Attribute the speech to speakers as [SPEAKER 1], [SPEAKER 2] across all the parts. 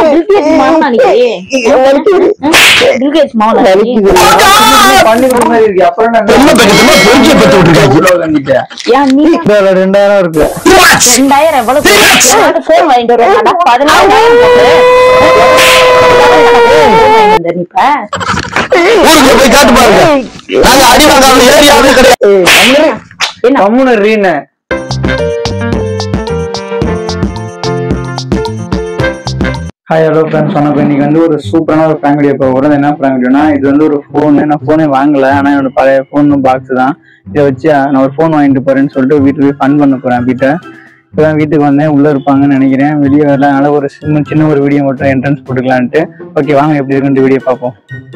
[SPEAKER 1] Bill Gates மாவனா நீ Bill Gates மாவனா நீ
[SPEAKER 2] பண்ணி கொடுத்த மாதிரி இருக்கு அப்புறம் என்ன
[SPEAKER 3] பொண்ணை பக்கத்துல பொறிக்க பெற்று விட்டுருக்காங்க
[SPEAKER 2] இவ்வளவு கண்டிட்ட
[SPEAKER 1] ஏன் நீ
[SPEAKER 2] இதுல ரெண்டாயிரம் இருக்கு
[SPEAKER 1] ரெண்டாயிரம் எவ்வளவு போன் வாங்கிட்டு வருவாங்க பதினாயிரம் போட்டு இந்த நீ இப்ப
[SPEAKER 3] ஊருக்கு போய் காட்டு பாருங்க நாங்க அடி வாங்காம ஏரியாவே கிடையாது
[SPEAKER 1] என்ன
[SPEAKER 2] கம்முன்னு ரீனு ஹாய் ஹலோ ஃப்ரெண்ட்ஸ் வணக்கம் இன்னைக்கு வந்து ஒரு சூப்பரான ஒரு ப்ராங்க் வீடியோ போக போகிறோம் என்ன ப்ராங்க் வீடியோனா இது வந்து ஒரு ஃபோனு நான் ஃபோனே வாங்கல ஆனால் என்னோட பழைய ஃபோன் பாக்ஸ் தான் இதை வச்சு நான் ஒரு ஃபோன் வாங்கிட்டு போறேன்னு சொல்லிட்டு வீட்டுக்கு போய் ஃபன் பண்ண போறேன் வீட்டை இப்போதான் வீட்டுக்கு வந்தேன் உள்ள இருப்பாங்கன்னு நினைக்கிறேன் வெளியே வரல அதனால ஒரு சின்ன சின்ன ஒரு வீடியோ மட்டும் என்ட்ரன்ஸ் போட்டுக்கலான்ட்டு ஓகே வாங்க எப்படி இருக்குன்னு வீடியோ பார்ப்போம்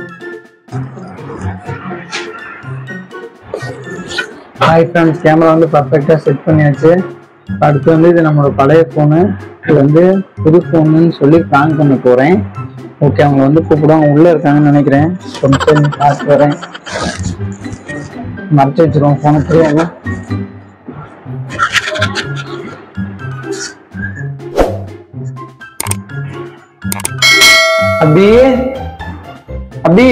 [SPEAKER 2] ஹாய் ஃப்ரெண்ட்ஸ் கேமரா வந்து பர்ஃபெக்டாக செட் பண்ணியாச்சு அடுத்து வந்து இது நம்மளோட பழைய ஃபோனு இது வந்து புது ஃபோனுன்னு சொல்லி ப்ளான் பண்ண போகிறேன் ஓகே அவங்க வந்து கூப்பிடுவாங்க உள்ளே இருக்காங்கன்னு நினைக்கிறேன் ஒரு நிமிஷம் பார்த்து வரேன் மறைச்சு வச்சிருவோம் ஃபோனை தெரியாங்க அபி அபி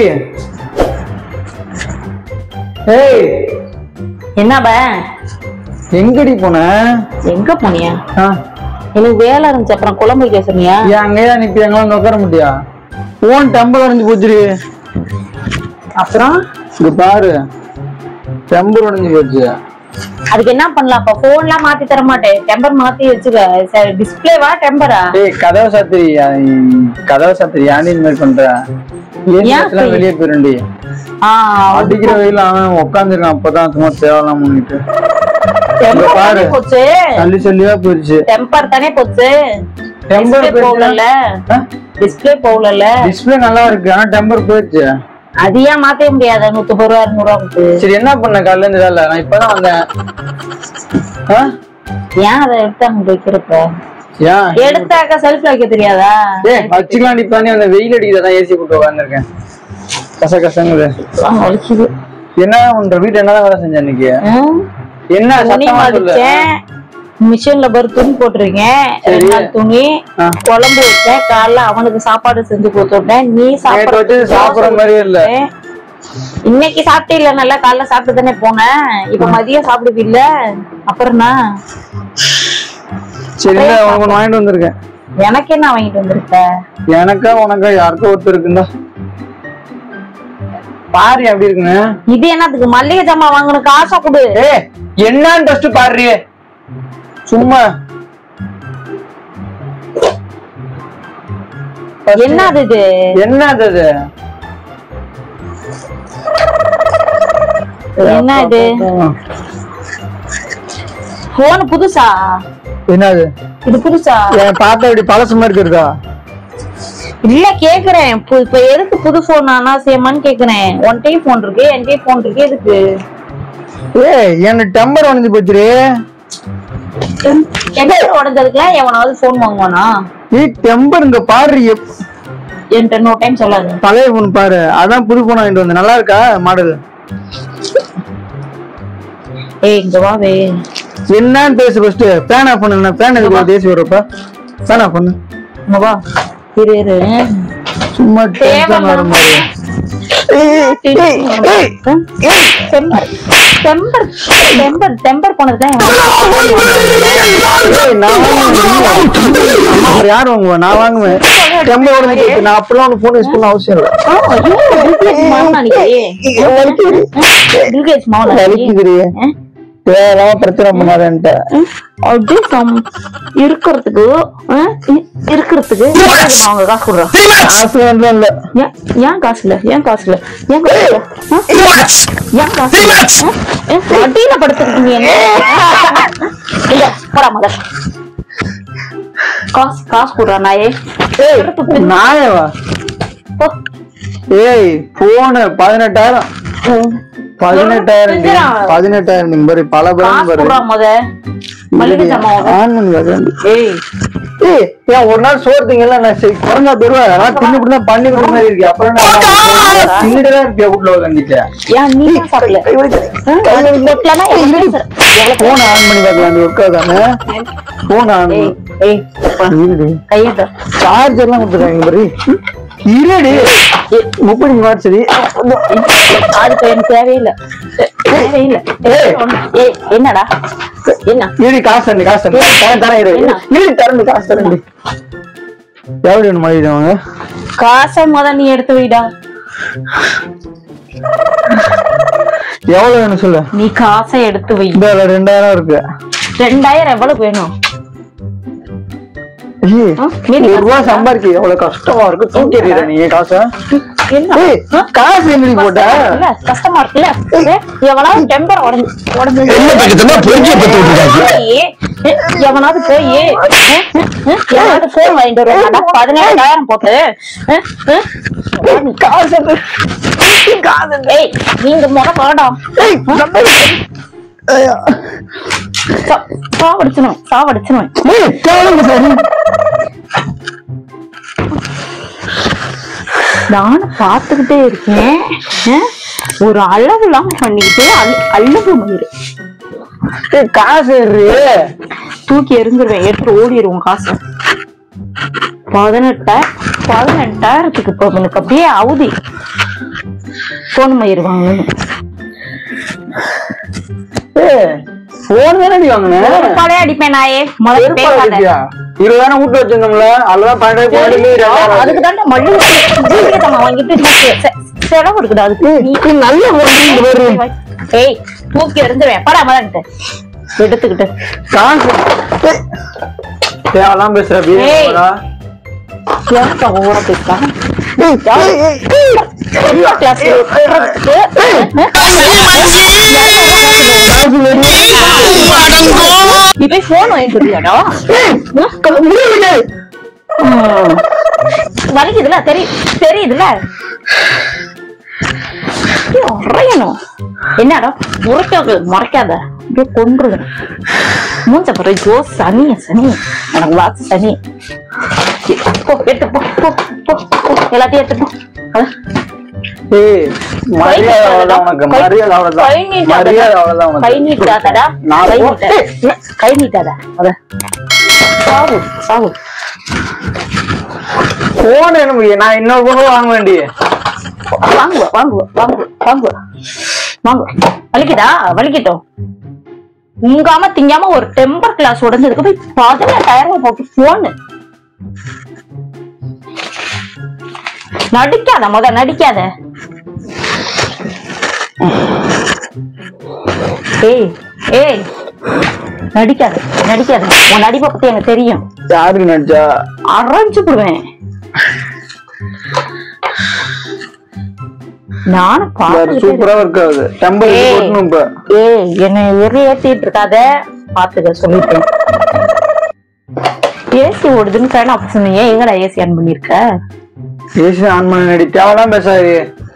[SPEAKER 2] ஏய்
[SPEAKER 1] என்னப
[SPEAKER 2] எங்கடி போன
[SPEAKER 1] எங்க போனியா
[SPEAKER 2] ஆ,
[SPEAKER 1] எனக்கு வேலை இருந்துச்சு அப்புறம் குழம்பு வைக்க சொன்னியா
[SPEAKER 2] ஏன் அங்கேயே நிப்பி எங்களால உட்கார முடியா போன் டெம்பர் உடஞ்சு போச்சுடி
[SPEAKER 1] அப்புறம்
[SPEAKER 2] இங்க பாரு டெம்பர் உடஞ்சு போச்சு
[SPEAKER 1] அதுக்கு என்ன பண்ணலாம் அப்ப போன்லாம் மாத்தி தர மாட்டேன் டெம்பர் மாத்தி வச்சுக்க டிஸ்பிளேவா டெம்பரா
[SPEAKER 2] ஏய் கதவை சாத்திரி கதவை சாத்திரி ஏன் இந்த மாதிரி பண்ற
[SPEAKER 1] ஏன்
[SPEAKER 2] ஏன்
[SPEAKER 1] அப்படி?
[SPEAKER 2] வெளியே போயிருண்டி
[SPEAKER 1] ஆஹ்
[SPEAKER 2] அடிக்கிற வெயில அவன் உட்காந்துருக்கான் அப்பதான் சும்மா தேவலாம் பண்ணிட்டு
[SPEAKER 1] டெம்பர்
[SPEAKER 2] பாரு.
[SPEAKER 1] தானே போச்சு
[SPEAKER 2] தள்ளி சொல்லியா போயிருச்சு
[SPEAKER 1] டெம்பர் தானே போச்சு
[SPEAKER 2] Temper
[SPEAKER 1] டிஸ்பிளே
[SPEAKER 2] போயிடுச்சுன்னா?
[SPEAKER 1] போகல டிஸ்பிளே போகல
[SPEAKER 2] டிஸ்பிளே நல்லா இருக்கு ஆனா டெம்பர் போயிடுச்சு
[SPEAKER 1] அது ஏன் மாத்தவே முடியாத நூத்தம்பது ரூபா இருநூறு ரூபா கொடுத்து
[SPEAKER 2] சரி என்ன பண்ண காலையில இருந்து வேலை நான் இப்பதான் வந்தேன் ஆ?
[SPEAKER 1] ஏன் அதை எடுத்து அங்க வைக்கிறப்ப
[SPEAKER 2] ஏன்
[SPEAKER 1] எடுத்தாக்க செல்ஃப்ல வைக்க தெரியாதா
[SPEAKER 2] ஏ வச்சுக்கலாம் நீ அந்த வெயில் அடிக்குதான் ஏசி போட்டு உட்காந்துருக்கேன் கச கசங்குது
[SPEAKER 1] ஆ, வலிக்குது
[SPEAKER 2] என்ன உன்ற வீட்டு என்னதான் வேலை செஞ்ச இன்னைக்கு
[SPEAKER 1] ம்?
[SPEAKER 2] என்ன
[SPEAKER 1] துணி
[SPEAKER 2] சத்தமா சொல்லு
[SPEAKER 1] மடிச்சேன் மிஷின்ல பாரு துணி போட்டிருக்கேன் ரெண்டு நாள் துணி
[SPEAKER 2] ஆ.
[SPEAKER 1] குழம்பு வச்சேன் காலைல அவனுக்கு சாப்பாடு செஞ்சு கொடுத்துட்டேன் நீ
[SPEAKER 2] நேத்து
[SPEAKER 1] சாப்பாடு
[SPEAKER 2] வச்சு சாப்பிடுற மாதிரியே இல்ல
[SPEAKER 1] இன்னைக்கு சாப்பிட்டே இல்ல நல்லா காலைல சாப்பிட்டு தானே போனேன் இப்ப மதியம் சாப்பிடுவி இல்ல அப்புறம் என்ன?
[SPEAKER 2] சரி இல்ல உனக்கு ஒண்ணு வாங்கிட்டு வந்திருக்கேன்
[SPEAKER 1] எனக்கு என்ன வாங்கிட்டு வந்திருக்க
[SPEAKER 2] எனக்கா உனக்கா யாருக்கோ ஒருத்தர் இருக்குந்தா பாரு எப்படி இருக்குன்னு
[SPEAKER 1] இது என்னத்துக்கு மல்லிகை ஜாமான் வாங்கணும் காசை கொடு
[SPEAKER 2] ஏ என்னன்னு ஃபர்ஸ்ட் பாரு சும்மா
[SPEAKER 1] என்னது இது
[SPEAKER 2] என்னது அது
[SPEAKER 1] என்ன இது போன் புதுசா
[SPEAKER 2] என்னது
[SPEAKER 1] இது புதுசா
[SPEAKER 2] என் பார்த்தா இப்படி பழசு மாதிரி இருக்குதா
[SPEAKER 1] இல்ல கேக்குறேன் பு- இப்ப எதுக்கு புது போன் அனாவசியமான்னு கேக்குறேன் ஒன் டைம் போன் இருக்கு என் டைம் போன் இருக்கு எதுக்கு
[SPEAKER 2] ஏய் எனக்கு டெம்பர் உடஞ்சு போச்சுரு
[SPEAKER 1] எங்க உடஞ்சதுக்குலாம் எவனாவது போன் வாங்குவானா
[SPEAKER 2] ஏய் டெம்பர் இங்க பாரு எப்-
[SPEAKER 1] என்கிட்ட இன்னொரு டைம் சொல்லாது
[SPEAKER 2] பழைய போன் பாரு அதான் புது போன் வாங்கிட்டு வந்தேன் நல்லா இருக்கா மாடல்
[SPEAKER 1] ஏய் இங்க வா வே
[SPEAKER 2] என்னன்னு பேசு ஃபர்ஸ்ட் ஃபேன் ஆஃப் பண்ணு ஃபேன் எதுக்கு தேசி வரப்ப ஃபேன் ஆஃப் பண்ணு
[SPEAKER 1] இங்க வா இரு இரு
[SPEAKER 2] சும்மா டென்ஷன் வர மாதிரி
[SPEAKER 1] டெம்பர் டெம்பர் டெம்பர் டெம்பர் போனதுதான்
[SPEAKER 2] ஏய், நான் வாங்குவேன் அப்புறம் யார் வாங்குவா நான் வாங்குவேன் டெம்பர் உடஞ்சு போச்சு நான் அப்பெல்லாம் உனக்கு போன் யூஸ் பண்ண அவசியம் இல்லை
[SPEAKER 1] பில்கேட்ஸ் மாவனா
[SPEAKER 2] வலிக்குதுடி தேவையில்லாம பிரச்சனை பண்ணாதேன்ட்ட
[SPEAKER 1] அப்படியே சம் இருக்கிறதுக்கு ஆ, இ- இருக்கிறதுக்கு அவங்க காசு கொடுறா
[SPEAKER 2] காசு வந்து இல்ல
[SPEAKER 1] ஏன் ஏன் காசு இல்ல ஏன் காசு இல்ல ஏன் காசு இல்ல ஆ? ஏன் காசு இல்ல ஆ? ஏன் அடியில படுத்துருக்கீங்க என்ன இல்ல போடா மகன் காசு காசு கொடுறா நாயே எடுத்து பின்
[SPEAKER 2] நாயவா
[SPEAKER 1] போ.
[SPEAKER 2] ஏய் போனு பதினெட்டாயிரம் பதினெட்டாயிரம் டி.
[SPEAKER 1] பிஞ்சிரா.
[SPEAKER 2] பதினெட்டாயிரம் நீங்க பாரு பல பேரும்
[SPEAKER 1] காசு
[SPEAKER 2] பாரு
[SPEAKER 1] கொடுறா முத மளிகை ஜாமான் வாங்க.
[SPEAKER 2] ஆன் பண்ணி பாரு.
[SPEAKER 1] ஏய்
[SPEAKER 2] ஏய் ஏன் ஒரு நாள் சோறு திங்கல நான் சரி குறைஞ்சா தருவேன் நான் தின்னு இப்படி தான் பண்ணி கொடுத்த மாதிரி இருக்கு அப்புறம் என்ன தின்னுட்டு தான் இருப்பியா வீட்டுல உட்காந்துட்டு
[SPEAKER 1] ஏன் நீ தான் சாப்பிடல ஆ? வீட்லனா எவ்வளவு பேசுற? எவ்வளவு
[SPEAKER 2] போன் ஆன் பண்ணி பார்க்கலாம் உட்காதானே போன் ஆன்
[SPEAKER 1] ஏய், ஏய்
[SPEAKER 2] இருடி
[SPEAKER 1] கையெடு
[SPEAKER 2] சார்ஜர்லாம் கொடுத்துருக்காங்க பாரு இருடி முப்படி மார்ச்சரி
[SPEAKER 1] அதுக்கு எனக்கு தேவையில்லை தேவையில்லை
[SPEAKER 2] ஏய்.
[SPEAKER 1] ஏய் என்னடா என்ன
[SPEAKER 2] இருடி காசு தரணும் காசு தரணும் தரேன் தரேன் இரு
[SPEAKER 1] என்ன?
[SPEAKER 2] இருடி தரணும் காசு தரேன் எவ்வளவு வேணும் மாதிரி அவங்க
[SPEAKER 1] காசை முத நீ எடுத்து வைடா
[SPEAKER 2] எவ்வளவு வேணும் சொல்லு
[SPEAKER 1] நீ காசை எடுத்து வை
[SPEAKER 2] இந்த இதுல ரெண்டாயிரம் இருக்கு
[SPEAKER 1] ரெண்டாயிரம் எவ்வளவு வேணும்
[SPEAKER 2] ஐயே,
[SPEAKER 1] ஆ, மீதி
[SPEAKER 2] ஒரு ரூபா
[SPEAKER 1] காசு
[SPEAKER 2] சம்பாதிக்க எவ்வளவு கஷ்டமா இருக்கு தூக்கி எறிகிற நீ காசை
[SPEAKER 1] என்ன
[SPEAKER 2] ஏய்,
[SPEAKER 1] ஆ?
[SPEAKER 2] காசு எங்கடி போட்ட
[SPEAKER 1] இல்ல கஷ்டமா இருக்குல்ல ஏ, எவனாவது டெம்பர் உடஞ்சு உடஞ்சு
[SPEAKER 3] என்ன பக்கத்துல பொறுக்கிய பத்து விட்டுருக்காங்க
[SPEAKER 1] போய், ஏ, எவனாவது போய் ஏ, ஏ, ஏ, எவனாவது போன் வாங்கிட்டு வருவாங்கடா பதினேழாயிரம் போட்டு ஏ, ஏ,
[SPEAKER 2] காசு
[SPEAKER 1] காசு ஏய் நீங்க முத வேண்டாம்
[SPEAKER 2] ஏய், ஐயா.
[SPEAKER 1] சா- சாவடிச்சிடும் சாவடிச்சிடும்
[SPEAKER 2] ஏய், கேளுங்க சார்
[SPEAKER 1] நானும் பார்த்துக்கிட்டே இருக்கேன் ஆ? ஒரு அளவு இல்லாம பண்ணிக்கிட்டு அழு- அழுகு மயிறு
[SPEAKER 2] ஏய், காசு ஏறு
[SPEAKER 1] தூக்கி எரிஞ்சிருவேன் எடுத்து ஓடிடுவோம் காசு பதினெட்டாயிரம் பதினெட்டாயிரத்துக்கு இப்போ எனக்கு அப்படியே அவுதி போன் மயிறு வாங்கணும்
[SPEAKER 2] ஏய், போன் தானே நீ வாங்கின
[SPEAKER 1] பழைய அடிப்பேன் நாயே முதல்ல
[SPEAKER 2] செருப்பால
[SPEAKER 1] பேசாத
[SPEAKER 2] அடிப்பியா? இருபதாயிரம் வீட்டு வச்சிருந்தோம்ல அதுதான் பன்னெண்டு போட்டு
[SPEAKER 1] அதுக்கு தான் மல்லிகை வாங்கிட்டு செ- செ- செலவு இருக்குடா அதுக்கு நீ
[SPEAKER 2] நல்ல போன்
[SPEAKER 1] ஏய் தூக்கி எறிஞ்சிருவேன் படா மதன்ட்டு எடுத்துக்கிட்டு
[SPEAKER 2] காசு ஏய், தேவையெல்லாம் பேசுற அப்படியே
[SPEAKER 1] ஏய்.
[SPEAKER 2] போடா.
[SPEAKER 1] ஏன்ப்பா ஓவரா பேசுறான்
[SPEAKER 2] ஏய், ஏய், ஏய், ஏய்.
[SPEAKER 1] கிளாஸ்
[SPEAKER 2] காசு வேணும்.
[SPEAKER 1] நீ போய் போன் வாங்கிட்டு வரியாடா
[SPEAKER 2] ஏய், க- முடியலையே.
[SPEAKER 1] வலிக்குதுல தெரி தெரியுதுல ஐயோ, உறையணும் என்னடா முறைக்காது மறைக்காத அப்படியே கொன்றுது மூஞ்ச பாரு ஜோ சனி சனி எனக்கு வாக்கு சனி போ எடுத்து போ போ போ போ. எல்லாத்தையும் எடுத்து போ அஹ்.
[SPEAKER 2] ஏய், மரியாதை அவ்வளவுதான் உனக்கு
[SPEAKER 1] கை-
[SPEAKER 2] மரியாதை
[SPEAKER 1] கை
[SPEAKER 2] அவ்வளவுதான்
[SPEAKER 1] நீட்டாதடா.
[SPEAKER 2] மரியாதை அவ்வளவுதான் உனக்கு
[SPEAKER 1] கை நீட்டாதடா
[SPEAKER 2] நான்
[SPEAKER 1] கை
[SPEAKER 2] போ-
[SPEAKER 1] நீட்டாத
[SPEAKER 2] ஏய்,
[SPEAKER 1] கை நீட்டாத அத சாவு சாவு
[SPEAKER 2] போன் என்ன முடியும்? நான் இன்னொரு போன் வாங்க வேண்டிய
[SPEAKER 1] வாங்குவ வாங்குவ வாங்குவ வாங்குவ வாங்குவ வலிக்குதா வலிக்கட்டும் உங்காம திங்காம ஒரு டெம்பர் கிளாஸ் உடஞ்சதுக்கு போய் பதினெட்டாயிரம் ரூபாய் போட்டு போனு நடிக்காத முத நடிக்காத ஏய் ஏய் நடிக்காத நடிக்காத உன் நடிப்பை பத்தி எனக்கு தெரியும்
[SPEAKER 2] யாருக்கு நடிச்சா
[SPEAKER 1] அரைஞ்சு போடுவேன் நானும்
[SPEAKER 2] வேற
[SPEAKER 1] பார்த்துக்கிட்டே
[SPEAKER 2] சூப்பரா ஒர்க் ஆகுது டெம்பர்
[SPEAKER 1] ஏய்.
[SPEAKER 2] போட்டணும் இப்ப
[SPEAKER 1] ஏய் என்னை வெறி ஏத்திட்டு இருக்காத பாத்துக்க சொல்லிட்டேன் ஏசி ஓடுதுன்னு கரண் அப்ப சொன்னீங்க எங்கடா ஏசி ஆன் பண்ணிருக்க
[SPEAKER 2] ஏசி ஆன் பண்ண நடி தேவையெல்லாம் பேசாது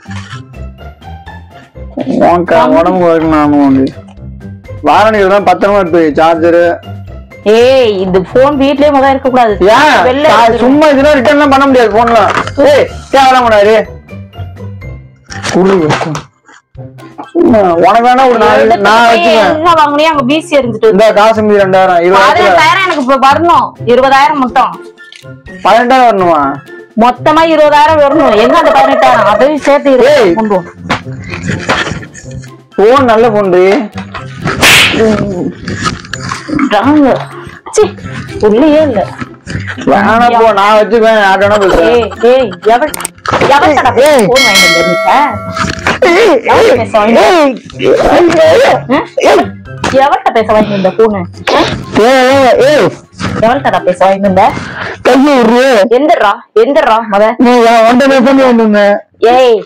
[SPEAKER 2] உனக்கு உடம்பு வரணும் உண்டு வாரணிகள் தான் பத்திரமா இருக்கு சார்ஜரு
[SPEAKER 1] ஏய் இந்த போன் வீட்லயே முதல்ல இருக்க கூடாது
[SPEAKER 2] ஏன்
[SPEAKER 1] வெளில
[SPEAKER 2] சா-
[SPEAKER 1] எடுத்துரு.
[SPEAKER 2] சும்மா இதெல்லாம் ரிட்டர்ன்லாம் பண்ண முடியாது போன்லாம் ஏய் தேவையெல்லாம் பண்ணாரு குடு சும்மா உனக்கு வேணா ஒரு நாலு
[SPEAKER 1] எடுத்துட்டு
[SPEAKER 2] நான்
[SPEAKER 1] போய்
[SPEAKER 2] வச்சுக்கேன்
[SPEAKER 1] எங்க வாங்குனியோ அங்க பிசி எரிஞ்சிட்டு
[SPEAKER 2] இந்த காசு மீதி ரெண்டாயிரம் இருபதாயிரம்
[SPEAKER 1] பதினெட்டாயிரம் எனக்கு இப்ப வரணும் இருபதாயிரம் மொத்தம்
[SPEAKER 2] பன்னெண்டாயிரம் வரணுமா
[SPEAKER 1] மொத்தமா இருபதாயிரம் வரணும் எங்க அந்த பதினெட்டாயிரம் அதையும் சேர்த்து
[SPEAKER 2] ஏய்.
[SPEAKER 1] இருபதாயிரம் கொண்டு வா.
[SPEAKER 2] போன் நல்ல போன்
[SPEAKER 1] ராங்க. ச்சீ, உள்ளேயே இல்ல
[SPEAKER 2] வேணா போ நான் வச்சுப்பேன் யார்ட்டா பேசுறேன்
[SPEAKER 1] ஏய் ஏய் எவன் எவன்டா
[SPEAKER 2] ஏய்.
[SPEAKER 1] போன் வாங்கிட்டு வந்திருக்க யார்கிட்ட பேச வாங்கிட்டு எவன்கிட்ட பேச வாங்கி இந்த போனு எவன்கிட்ட பேச வாங்கி இந்த
[SPEAKER 2] கையை விடுறு
[SPEAKER 1] எந்திரா எந்திரா முத
[SPEAKER 2] நீ ஒன்றரை பண்ணி வந்திருந்தேன்
[SPEAKER 1] ஏய்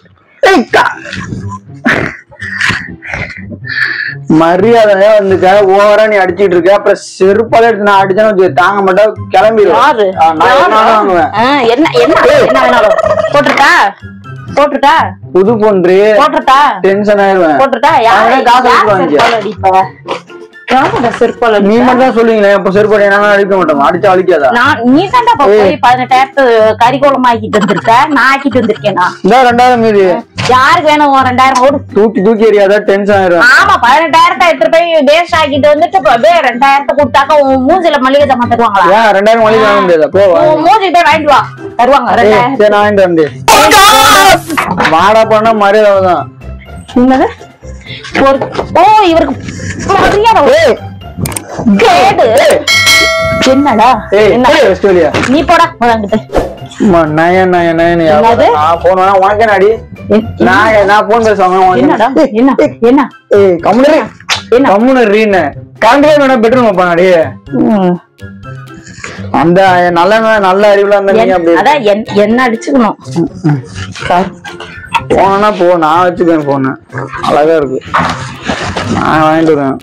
[SPEAKER 2] மரியாதையா வந்துக்க ஓவரா நீ அடிச்சிட்டு இருக்க அப்புறம் செருப்பால எடுத்து நான் அடிச்சேன்னு வச்சுக்க, தாங்க மாட்டேன்
[SPEAKER 1] யாரு
[SPEAKER 2] கிளம்பிடுவேன் ஆ, நான்
[SPEAKER 1] யாரு?
[SPEAKER 2] என்ன வேணாலும் வாங்குவேன்
[SPEAKER 1] ஆ, என்ன என்ன என்ன வேணாலும் போட்டுட்டா போட்டுட்டா
[SPEAKER 2] புது பொன்று
[SPEAKER 1] போட்டுட்டா
[SPEAKER 2] டென்ஷன் ஆயிருவேன்
[SPEAKER 1] போட்டுட்டா யாரு
[SPEAKER 2] அவனே காசு
[SPEAKER 1] யார்
[SPEAKER 2] கொடுத்து வாங்கிக்க.
[SPEAKER 1] செருப்பால அடிப்ப யாரோட செருப்பால
[SPEAKER 2] நீ மட்டும் தான் சொல்லுவீங்களே இப்ப செருப்படி என்ன அடிக்க மாட்டோம் அடிச்சா அழிக்காதா
[SPEAKER 1] நான் நீ தாண்டா போய் பதினெட்டாயிரத்து கறிக்கோளம் ஆக்கிட்டு வந்திருக்க நான் ஆக்கிட்டு வந்திருக்கேனா
[SPEAKER 2] இந்த ரெண்டாயிரம் மீதி
[SPEAKER 1] யாருக்கு வேணும் உன் ரெண்டாயிரம் ஓடு
[SPEAKER 2] தூக்கி தூக்கி எறியாத டென்ஷன் ஆயிரும்
[SPEAKER 1] ஆமா பதினெட்டாயிரத்தை எடுத்துட்டு போய் வேஸ்ட் ஆக்கிட்டு வந்துட்டு இப்ப அப்படியே ரெண்டாயிரத்தை கொடுத்தாக்க உன் மூஞ்சில மளிகை ஜாமான் தருவாங்களா
[SPEAKER 2] ஏன் ரெண்டாயிரம் மணிக்கு வாங்க முடியாதா போ வா.
[SPEAKER 1] உன் மூஞ்சிக்கு போய் வாங்கிட்டு வா தருவாங்க
[SPEAKER 2] ஏய்,
[SPEAKER 1] ரெண்டாயிரம்
[SPEAKER 2] சரி நான் வாங்கிட்டு வந்து வாடா பண்ணா மரியாதை தான்
[SPEAKER 1] என்னது ஒரு ஓ இவருக்கு மரியாதை
[SPEAKER 2] ஏய்
[SPEAKER 1] கேடு என்னடா
[SPEAKER 2] ஏய்
[SPEAKER 1] என்ன
[SPEAKER 2] ஏய், வச்சுட்டு வெளிய.
[SPEAKER 1] நீ போடா வாங்கிட்டு
[SPEAKER 2] அம்மா, நயன், நயன், நயன்,
[SPEAKER 1] என்னது?
[SPEAKER 2] எவ்வளவு? நான் phone வேணா உனக்கே நாடி. நான் நான் phone பேசுவாங்க, உனக்கு
[SPEAKER 1] என்னடா என்ன என்ன
[SPEAKER 2] ஏய், கம்முனு இரு.
[SPEAKER 1] என்ன?
[SPEAKER 2] கம்முனு இருன்னு. current bill வேணா bedroom வைப்பானாடி?
[SPEAKER 1] ம்.
[SPEAKER 2] அந்த நல்ல நல்ல அறிவுல இருந்தா நீ
[SPEAKER 1] என்-
[SPEAKER 2] அப்படி
[SPEAKER 1] அதான் என்- என்ன அடிச்சுக்கணும் சார்
[SPEAKER 2] போனா போ நான் வச்சுக்கேன் போன அழகா இருக்கு நான் வாங்கிட்டு வரேன்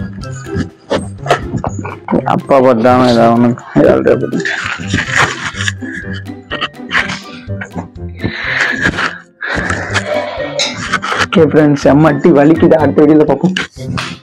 [SPEAKER 2] அப்பா பார்த்தாம ஏதாவது ஒண்ணு ஏதாவது ஓகே ஃப்ரெண்ட்ஸ் செம்மட்டி வலிக்குது அடுத்த வீடியோல பார்ப்போம்